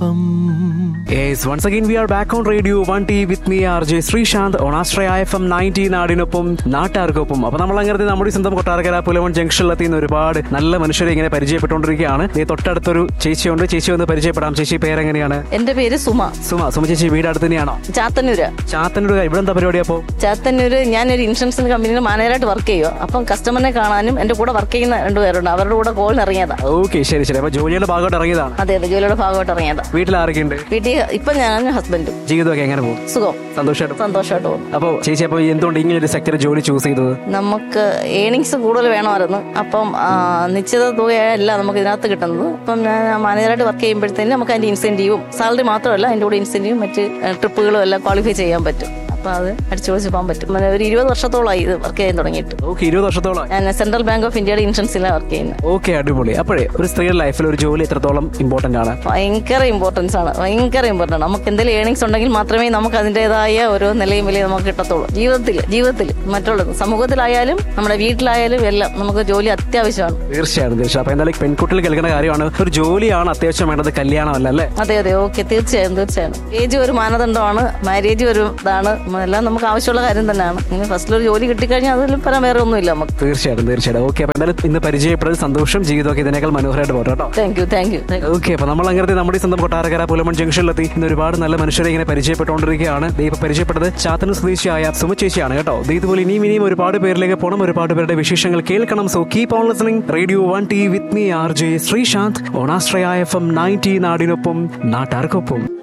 FM Yes, once again we are back on radio 1T with me RJ Sreesanth on Astraya FM 90 നാടിനൊപ്പം നാട്ടാർക്കൊപ്പം അപ്പൊ നമ്മൾ അങ്ങനെ നമ്മുടെ ഈ സ്വന്തം കൊട്ടാരക്കര പുലവൻ ജംഗ്ഷനിലെത്തി ഒരുപാട് നല്ല മനുഷ്യരെ ഇങ്ങനെ പരിചയപ്പെട്ടുകൊണ്ടിരിക്കുകയാണ് ദേ തൊട്ടടുത്തൊരു ചേച്ചിയുണ്ട് ചേച്ചി ഒന്ന് പരിചയപ്പെടാം ചേച്ചി പേരെങ്ങനെയാണ് എന്റെ പേര് സുമ സുമ സുമ ചേച്ചി വീട് അടുത്ത് തന്നെയാണോ ചാത്തന്നൂര് ചാത്തന്നൂർ ഇവിടെ എന്താ പരിപാടി അപ്പോ ചാത്തന്നൂര് ഞാനൊരു ഇൻഷുറൻസ് കമ്പനിയിൽ മാനേജറായിട്ട് വർക്ക് ചെയ്യുക അപ്പം കസ്റ്റമറിനെ കാണാനും എന്റെ കൂടെ വർക്ക് ചെയ്യുന്ന രണ്ടുപേരുണ്ട് അവരുടെ കൂടെ കോളിന് ഇറങ്ങിയതാ ഓക്കെ ശരി ശരി അപ്പൊ ജോലിയുടെ ഭാഗമായിട്ട് ഇറങ്ങിയതാണ് അതെ അതെ ജോലിയുടെ ഭാഗമായിട്ട് ഇറങ്ങിയതാ വീട്ടിൽ ആരൊക്കെയുണ്ട് വീട്ടിൽ ഇപ്പൊ ഞാൻ ഹസ്ബൻഡും ജീവിതമൊക്കെ എങ്ങനെ പോകും സുഖം സന്തോഷമായിട്ട് സന്തോഷമായിട്ട് പോകും അപ്പൊ ചേച്ചി അപ്പൊ എന്തുകൊണ്ട് ഇങ്ങനെ ഒരു സെക്ടർ ജോലി ചൂസ് ചെയ്തത് നമുക്ക് ഏണിങ്സ് കൂടുതൽ വേണമായിരുന്നു അപ്പം ആ, നിശ്ചിത തുകയല്ല നമുക്ക് ഇതിനകത്ത് കിട്ടുന്നത് അപ്പം ഞാൻ മാനേജറായിട്ട് വർക്ക് ചെയ്യുമ്പോഴത്തേനും നമുക്ക് അതിന്റെ ഇൻസെന്റീവും സാലറി മാത്രമല്ല അതിന്റെ കൂടെ ഇൻസെന്റീവും മറ്റ് ട്രിപ്പുകളും എല്ലാം ക്വാളിഫൈ ചെയ്യാൻ പറ്റും അപ്പൊ അത് അടിച്ചു പൊളിച്ച് പോകാൻ പറ്റും പിന്നെ ഒരു ഇരുപത് വർഷത്തോളമായി ഇത് വർക്ക് ചെയ്യാൻ തുടങ്ങിയിട്ട് ഓക്കെ ഇരുപത് വർഷത്തോളം ഞാൻ സെൻട്രൽ ബാങ്ക് ഓഫ് ഇന്ത്യയുടെ ഇൻഷുറൻസിലാണ് വർക്ക് ചെയ്യുന്നത് ഓക്കെ അടിപൊളി അപ്പോഴേ ഒരു സ്ത്രീയുടെ ലൈഫിൽ ഒരു ജോലി എത്രത്തോളം ഇമ്പോർട്ടന്റ് ആണ് ഭയങ്കര ഇമ്പോർട്ടൻസ് ആണ് ഭയങ്കര ഇമ്പോർട്ടൻ്റ് നമുക്ക് എന്തെങ്കിലും ഏണിങ്സ് ഉണ്ടെങ്കിൽ മാത്രമേ നമുക്ക് അതിൻ്റെതായ ഓരോ നിലയും വിലയും നമുക്ക് കിട്ടത്തുള്ളൂ ജീവിതത്തിൽ ജീവിതത്തിൽ മറ്റുള്ളത് സമൂഹത്തിലായാലും നമ്മുടെ വീട്ടിലായാലും എല്ലാം നമുക്ക് ജോലി അത്യാവശ്യമാണ് തീർച്ചയായും തീർച്ചയായും അപ്പൊ എന്തായാലും പെൺകുട്ടികൾ കേൾക്കുന്ന കാര്യമാണ് ഒരു ജോലിയാണ് അത്യാവശ്യം വേണ്ടത് കല്യാണമല്ല അല്ലേ അതെ അതെ ഓക്കെ തീർച്ചയായും തീർച്ചയായും ഏജ് ഒരു മാനദണ്ഡമാണ് മാരേജ് ഒരു ഇതാണ് എല്ലാം നമുക്ക് ആവശ്യമുള്ള കാര്യം തന്നെയാണ് ഇനി ഫസ്റ്റിൽ ഒരു ജോലി കിട്ടിക്കഴിഞ്ഞാൽ അതിൽ പരം വേറെ ഒന്നുമില്ല നമുക്ക് തീർച്ചയായിട്ടും തീർച്ചയായിട്ടും ഓക്കെ അപ്പൊ എന്തായാലും ഇന്ന് പരിചയപ്പെടുന്നത് സന്തോഷം ജീവിതമൊക്കെ ഇതിനേക്കാൾ മനോഹരമായിട്ട് പോട്ടെ കേട്ടോ thank you thank you thank you okay അപ്പൊ നമ്മൾ അങ്ങനത്തെ നമ്മുടെ ഈ സ്വന്തം കൊട്ടാരക്കര പുലമൺ ജംഗ്ഷനിലെത്തി ഇന്ന് ഒരുപാട് നല്ല മനുഷ്യരെ ഇങ്ങനെ പരിചയപ്പെട്ടുകൊണ്ടിരിക്കുകയാണ് ദേ ഇപ്പൊ പരിചയപ്പെട്ടത് ചാത്തന സ്വദേശിയായ സുമ ചേച്ചിയാണ് കേട്ടോ ദേ ഇതുപോലെ ഇനിയും ഇനിയും ഒരുപാട് പേരിലേക്ക് പോകണം ഒരുപാട് പേരുടെ വിശേഷങ്ങൾ കേൾക്കണം so keep on listening radio one T with me R J Sreesanth ഓണാശ്രയ എഫ് എം നയൻറ്റി നാടിനൊപ്പം നാട്ടാർക്കൊപ്പം